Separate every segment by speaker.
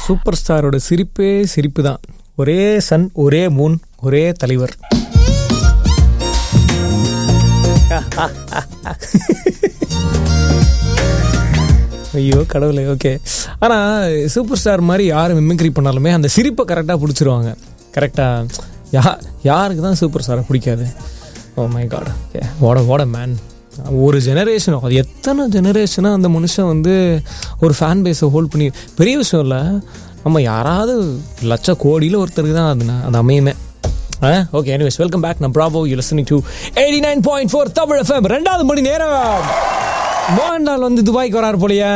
Speaker 1: Super ஸ்டாரோட சிரிப்பே சிரிப்பு தான் ஒரே சன் ஒரே மூன் ஒரே தலைவர் ஐயோ கடவுளே ஓகே ஆனால் சூப்பர் ஸ்டார் மாதிரி யார் மிமிக்ரி பண்ணாலுமே அந்த சிரிப்பை கரெக்டாக பிடிச்சிருவாங்க கரெக்டாக யா யாருக்கு தான் சூப்பர் ஸ்டாரை பிடிக்காது ஓ மை காட் ஓகே ஓட ஓட மேன் ஒரு ஜெனரேஷன் அது எத்தனை ஜெனரேஷனாக அந்த மனுஷன் வந்து ஒரு ஃபேன் பேஸை ஹோல்ட் பண்ணி பெரிய விஷயம் இல்லை நம்ம யாராவது லட்ச கோடியில் ஒருத்தருக்கு தான் அது அது அமையுமே ஓகே எனிவேஸ் வெல்கம் பேக் நான் Prabhu you listening to eighty nine point four Tamil FM ரெண்டாவது மணி நேரம் மோகன் லால் வந்து துபாய்க்கு வராரு போலியா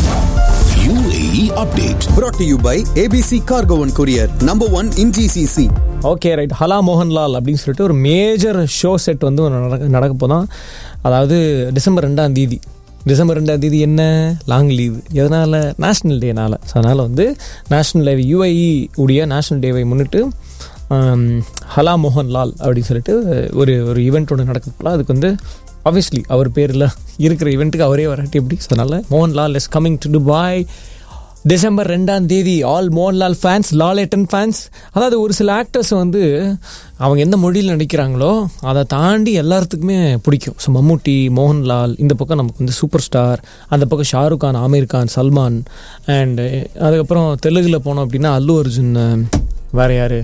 Speaker 2: UAE update.
Speaker 3: brought to you by ABC Cargo and Courier, number one in GCC.
Speaker 1: Okay right ஹலா மோகன்லால் அப்படின்னு சொல்லிட்டு ஒரு மேஜர் ஷோ செட் வந்து ஒன்று நடக்க நடக்க போதான் அதாவது டிசம்பர் ரெண்டாம் தேதி டிசம்பர் ரெண்டாம் தேதி என்ன லாங் லீவ் எதனால் நேஷ்னல் டேனால ஸோ அதனால் வந்து நேஷ்னல் டே யூஐஇ உடைய நேஷ்னல் டேவை முன்னிட்டு ஆம், ஹலா மோகன்லால் அப்படின்னு சொல்லிட்டு ஒரு ஒரு ஈவெண்ட் ஒன்று நடக்குதுல அதுக்கு வந்து ஆப்வியஸ்லி அவர் பேரில் இருக்கிற ஈவெண்ட்டுக்கு அவரே வராட்டி எப்படி ஸோ அதனால் Mohanlal is coming to Dubai December ரெண்டாம் தேதி all Mohanlal fans Lalettan fans அதாவது ஒரு சில ஆக்டர்ஸ் வந்து அவங்க எந்த மொழியில் நடிக்கிறாங்களோ அதை தாண்டி எல்லாத்துக்குமே பிடிக்கும் ஸோ மம்முட்டி மோகன்லால் இந்த பக்கம் நமக்கு வந்து சூப்பர் ஸ்டார் அந்த பக்கம் ஷாருக் கான் ஆமீர் கான் சல்மான் அண்டு அதுக்கப்புறம் தெலுங்கில் போனோம் அப்படின்னா அல்லு அர்ஜுன் அஹ், வேற யார்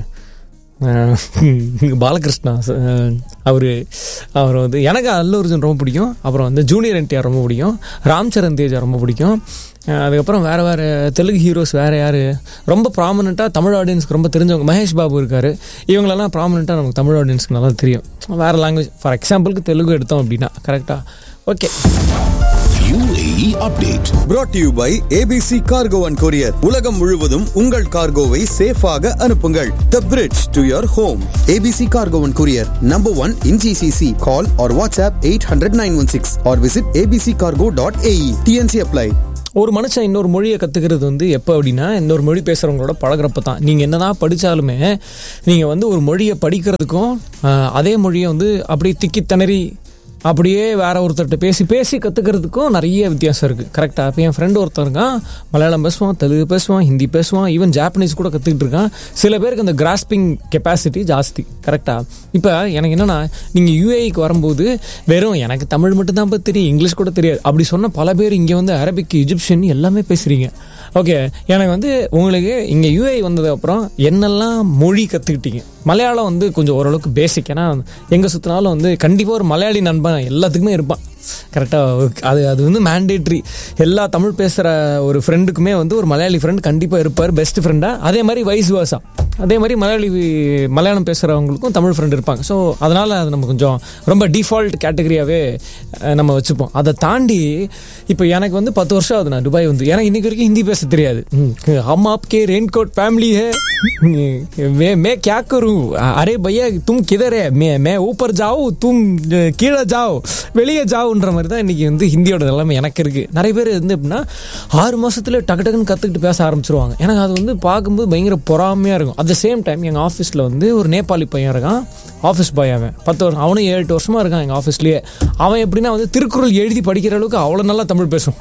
Speaker 1: பாலகிருஷ்ணா அவர் அவர் வந்து எனக்கு அல்லு அர்ஜுன் ரொம்ப பிடிக்கும் அப்புறம் வந்து ஜூனியர் என்டிஆர் ரொம்ப பிடிக்கும் ராம் சரண் தேஜா ரொம்ப பிடிக்கும் அஹ் அதுக்கப்புறம் வேறு வேறு தெலுங்கு ஹீரோஸ் வேறு யார் ரொம்ப ப்ராமினெண்ட்டாக தமிழ் ஆடியன்ஸ்க்கு ரொம்ப தெரிஞ்சவங்க மகேஷ் பாபு இருக்கார் இவங்களெல்லாம் ப்ராமினெண்ட்டாக நமக்கு தமிழ் ஆடியன்ஸ்க்கு நல்லா தெரியும் வேறு லாங்குவேஜ் ஃபார் எக்ஸாம்பிளுக்கு தெலுங்கு எடுத்தோம் அப்படின்னா கரெக்டாக okay
Speaker 2: UAE update.
Speaker 3: brought to you by ABC Cargo and Courier. உலகம் முழுவதும் உங்கள் கார்கோவை சேஃபாக அனுப்புங்கள் The bridge to your home. ABC Cargo and Courier, number one in GCC. Call or WhatsApp 800-916 or visit abccargo.ae. TNC apply.
Speaker 1: ஒரு மனுஷன் இன்னொரு மொழியை கற்றுக்கிறது வந்து எப்போ அப்படின்னா இன்னொரு மொழி பேசுகிறவங்களோட பழகுறப்ப தான் நீங்கள் என்னதான் படித்தாலுமே நீங்கள் வந்து ஒரு மொழியை படிக்கிறதுக்கும் ஆஹ், அதே மொழியை வந்து அப்படியே திக்கி திணறி அப்படியே வேற ஒருத்தர்கிட்ட பேசி பேசி கற்றுக்கிறதுக்கும் நிறைய வித்தியாசம் இருக்குது கரெக்டாக இப்போ என் ஃப்ரெண்டு ஒருத்தன் இருக்கான் மலையாளம் பேசுவான் தெலுங்கு பேசுவான் ஹிந்தி பேசுவான் ஈவன் ஜாப்பனீஸ் கூட கற்றுக்கிட்டு இருக்கான் சில பேருக்கு அந்த கிராஸ்பிங் கெப்பாசிட்டி ஜாஸ்தி கரெக்டாக இப்போ எனக்கு என்னன்னா நீங்கள் யூஏக்கு வரும்போது வெறும் எனக்கு தமிழ் மட்டும் தான் தெரியும் இங்கிலீஷ் கூட தெரியாது அப்படி சொன்ன பல பேர் இங்கே வந்து அரபிக் இஜிப்ஷியன் எல்லாமே பேசுகிறீங்க ஓகே எனக்கு வந்து உங்களுக்கு இங்கே யூஏ வந்தது அப்புறம் என்னெல்லாம் மொழி கற்றுக்கிட்டீங்க மலையாளம் வந்து கொஞ்சம் ஓரளவுக்கு பேசிக் ஏன்னா எங்கே சுற்றினாலும் வந்து கண்டிப்பாக ஒரு மலையாளி நண்பன் எல்லாத்துக்குமே இருப்பான் கரெக்டாக அது அது வந்து மேண்டேட்ரி எல்லா தமிழ் பேசுகிற ஒரு ஃப்ரெண்டுக்குமே வந்து ஒரு மலையாளி ஃப்ரெண்ட் கண்டிப்பாக இருப்பார் பெஸ்ட் ஃப்ரெண்டாக அதே மாதிரி வைஸ் வாசா அதே மாதிரி மலையாளி மலையாளம் பேசுகிறவங்களுக்கும் தமிழ் ஃப்ரெண்ட் இருப்பாங்க ஸோ அதனால் அது நம்ம கொஞ்சம் ரொம்ப டிஃபால்ட் கேட்டகரியாகவே நம்ம வச்சுப்போம் அதை தாண்டி இப்போ எனக்கு வந்து பத்து வருஷம் ஆகுது நான் துபாய் வந்து எனக்கு இன்னைக்கு வரைக்கும் ஹிந்தி பேச தெரியாது हम आपके रेनकोट फैमिली है मैं मैं क्या करूं अरे भैया तुम किधर है मैं मैं ऊपर जाओ तुम கீழே ஜாவ் வெளியே ஜாவுன்ற மாதிரி தான் இன்னைக்கு வந்து ஹிந்தியோட நிலைமை எனக்கு இருக்கு நிறைய பேர் வந்து எப்படின்னா ஆறு மாசத்துல டக்கு டக்குன்னு கத்துக்கிட்டு பேச ஆரம்பிச்சிருவாங்க எனக்கு அது வந்து பார்க்கும்போது பயங்கர பொறாமையா இருக்கும் அட் த சேம் டைம் எங்க ஆஃபீஸ்ல வந்து ஒரு நேபாளி பையன் இருக்கான் ஆஃபீஸ் பாய் அவன் பத்து வருஷம் அவனும் ஏழு எட்டு வருஷமா இருக்கான் எங்க ஆஃபீஸ்லயே அவன் எப்படின்னா வந்து திருக்குறள் எழுதி படிக்கிற அளவுக்கு அவ்வளோ நல்லா தமிழ் பேசும்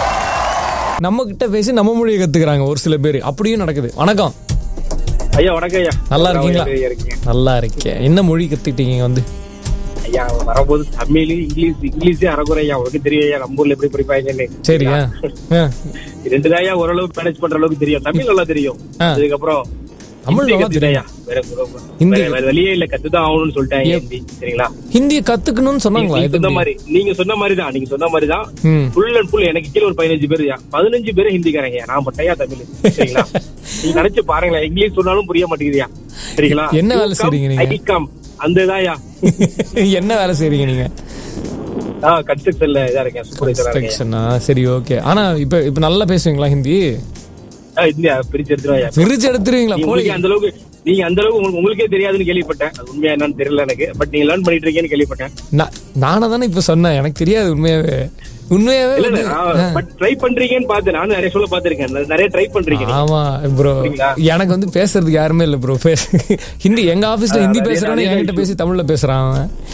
Speaker 1: நம்ம கிட்ட பேசி நம்ம மொழியை கத்துக்கிறாங்க ஒரு சில பேர் அப்படியும் நடக்குது வணக்கம்
Speaker 4: ஐயா வணக்கம் ஐயா
Speaker 1: நல்லா இருக்கீங்களா
Speaker 4: ஐயா, இருக்கீங்க
Speaker 1: நல்லா இருக்கேன் என்ன மொழி கத்துக்கிட்டீங்க இங்க வந்து
Speaker 4: ஐயா வரும்போது தமிழ் இங்கிலீஷ் இங்கிலீஷே அறகுறை ஐயா உனக்கு தெரியும் ஐயா நம்ம ஊர்ல எப்படி படிப்பாங்கன்னு
Speaker 1: சரியா ஆ.
Speaker 4: ரெண்டு தான் ஐயா ஓரளவுக்கு மேனேஜ் பண்ற அளவுக்கு தெரியும் தமிழ் நல்லா தெரியும்
Speaker 1: ஆ.
Speaker 4: அதுக்கப்புறம்
Speaker 1: தமிழ்
Speaker 4: ஹிந்தி
Speaker 1: நல்லா
Speaker 4: கத்துக்கிட்டேன் ஐயா. வேற
Speaker 1: ஹிந்தி
Speaker 4: வேற- வேற வழியே இல்ல கத்துதான் ஆகணும்னு சொல்லிட்டேன் ஐயா,
Speaker 1: எப்-
Speaker 4: ஹிந்தி சரிங்களா
Speaker 1: ஹிந்தியை கத்துக்கணும்னு சொன்னாங்களா
Speaker 4: நீங்க
Speaker 1: இது
Speaker 4: சொன்ன
Speaker 1: எப்படி?
Speaker 4: மாதிரி நீங்க சொன்ன மாதிரி தான் நீங்க சொன்ன மாதிரி தான்
Speaker 1: ம்.
Speaker 4: ஃபுல் அண்ட் ஃபுல் எனக்கு கீழ ஒரு பதினஞ்சு பேர் பதினஞ்சு பேர் ஹிந்திக்காரங்க நான் மட்டும் ஐயா தமிழ் சரிங்களா நீங்க நினைச்சு பாருங்களேன் இங்கிலீஷ் சொன்னாலும் புரிய மாட்டேங்குதுயா சரிங்களா
Speaker 1: என்ன வேலை
Speaker 4: You come,
Speaker 1: செய்றீங்க நீங்க?
Speaker 4: I come. அந்த இதாயா
Speaker 1: என்ன வேலை செய்றீங்க நீங்க
Speaker 4: கன்ஸ்ட்ரக்ஷன்ல இதா இருக்கேன் சூப்பர்வைசரா இருக்கேன்
Speaker 1: கன்ஸ்ட்ரக்ஷனா சரி ஓகே ஆனா இப்ப இப்ப நல்லா பேசுவீங்களா ஹிந்தி
Speaker 4: ஆ, இந்தியா பிரிச்சு எடுத்துருவாயா
Speaker 1: பிரிச்சு எடுத்துருவீங்களா போய்
Speaker 4: உங்களுக்கு அந்த அளவுக்கு நீங்க அந்த அளவுக்கு உங்களுக்கு- உங்களுக்கே தெரியாதுன்னு கேள்விப்பட்டேன் அது உண்மையா என்னன்னு தெரியல எனக்கு பட் நீங்க லேர்ன் பண்ணிட்டு இருக்கீங்கன்னு கேள்விப்பட்டேன்
Speaker 1: நான் நானா தானே இப்ப சொன்னேன் எனக்கு தெரியாது உண்மையாவே உண்மையாவே
Speaker 4: இல்ல
Speaker 1: வந்து- ஆ.
Speaker 4: பட் ட்ரை பண்றீங்கன்னு பார்த்தேன் நானும் நிறைய சொல்ல பாத்திருக்கேன் நிறைய ட்ரை பண்றீங்க நீங்க.
Speaker 1: ஆமா ப்ரோ
Speaker 4: புரியுங்களா?
Speaker 1: எனக்கு வந்து பேசுறதுக்கு யாருமே இல்ல ப்ரோ ஹிந்தி எங்க ஆபீஸ்ல
Speaker 4: ஆ,
Speaker 1: ஹிந்தி
Speaker 4: அதே-
Speaker 1: பேசுறானே
Speaker 4: அதே
Speaker 1: என்கிட்ட
Speaker 4: issue.
Speaker 1: பேசி தமிழ்ல பேசுறான் அவன்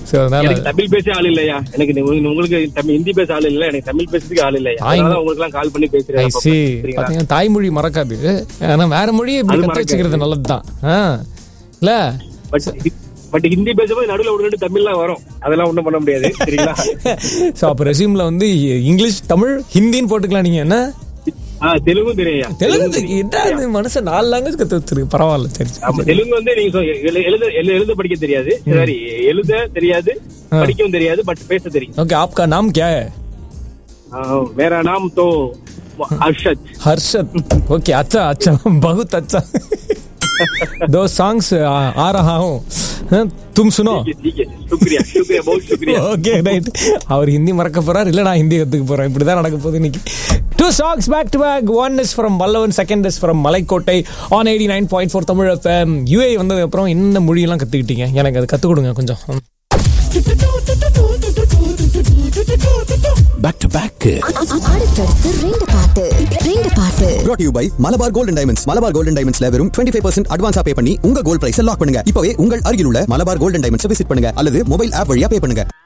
Speaker 1: ஸோ அதனால
Speaker 4: எனக்கு தமிழ் பேச ஆள் இல்லையா எனக்கு நீ- உங்களுக்கு உங்களுக்கு தமிழ் ஹிந்தி பேச ஆள் இல்ல எனக்கு தமிழ் பேசுறதுக்கு ஆள் இல்லையா
Speaker 1: ஆய்.
Speaker 4: அதனால உங்களுக்கு எல்லாம் கால் பண்ணி பேசுறேன்
Speaker 1: ஐ
Speaker 4: அப்பப்ப.
Speaker 1: சி
Speaker 4: சரிங்களா?
Speaker 1: பாத்தீங்கன்னா தாய்மொழி மறக்காது ஆனா வேற மொழியை இப்படி
Speaker 4: அது
Speaker 1: கத்து
Speaker 4: மறக்காது.
Speaker 1: வச்சுக்கிறது நல்லதுதான் ஆ இல்ல
Speaker 4: பட் பட் ஹிந்தி பேசும்போது நடுவுல ஒரு ரெண்டு தமிழ்லாம் வரும் அதெல்லாம் ஒண்ணும் பண்ண முடியாது சரிங்களா
Speaker 1: ஸோ அப்போ ரெசியூம்ல வந்து இங்கிலீஷ் தமிழ் ஹிந்தின்னு போட்டுக்கலாம் நீங்க என்ன
Speaker 4: ஆ தெலுங்கும் தெரியும்
Speaker 1: தெலுங்கு என்ன அது மனுஷன் நாலு லாங்குவேஜ் கத்து வச்சிருக்கு பரவாயில்ல சரி சரி.
Speaker 4: ஆமா தெலுங்கு வந்து நீங்க சொ- எழு- எழுத எழு- எழுத படிக்க தெரியாது சரி எழுத தெரியாது படிக்கவும் தெரியாது பட் பேச தெரியும்
Speaker 1: ओके आपका नाम क्या है
Speaker 4: ஆ, வேற நாம் தோ அர்ஷத்
Speaker 1: हर्षद ओके अच्छा अच्छा बहुत अच्छा दो सॉन्ग्स आ, आ रहा हूँ हाँ, तुम सुनो
Speaker 4: ठीक है शुक्रिया शुक्रिया बहुत शुक्रिया
Speaker 1: ஓகே ரைட் அவர் ஹிந்தி மறக்க போறார் இல்ல நான் ஹிந்தி கத்துக்க போறேன் இப்படிதான் நடக்க போகுது இன்னைக்கு two songs back to back one is from Vallavan second is from Malaikottai on eighty nine point four Tamil FM UA வந்ததுக்கு அப்புறம் என்ன மொழியெல்லாம் கத்துக்கிட்டீங்க எனக்கு அது கத்துக் கொடுங்க கொஞ்சம்
Speaker 2: பேக் டு பேக்
Speaker 5: அடுத்தடுத்து ரெண்டு பாட்டு ரெண்டு பாட்டு
Speaker 3: brought to you by Malabar golden diamonds Malabar golden டைமண்ட்ஸ்ல வெறும் 25% ஃபைவ் பர்சன்ட் அட்வான்ஸா பே பண்ணி உங்க கோல்ட் பிரைஸ் லாக் பண்ணுங்க இப்பவே உங்கள் அருகில் உள்ள மலபார் கோல்டன் டைமண்ட்ஸ் விசிட் பண்ணுங்க அல்லது மொபைல் ஆப் வழியா பே பண்ணுங்க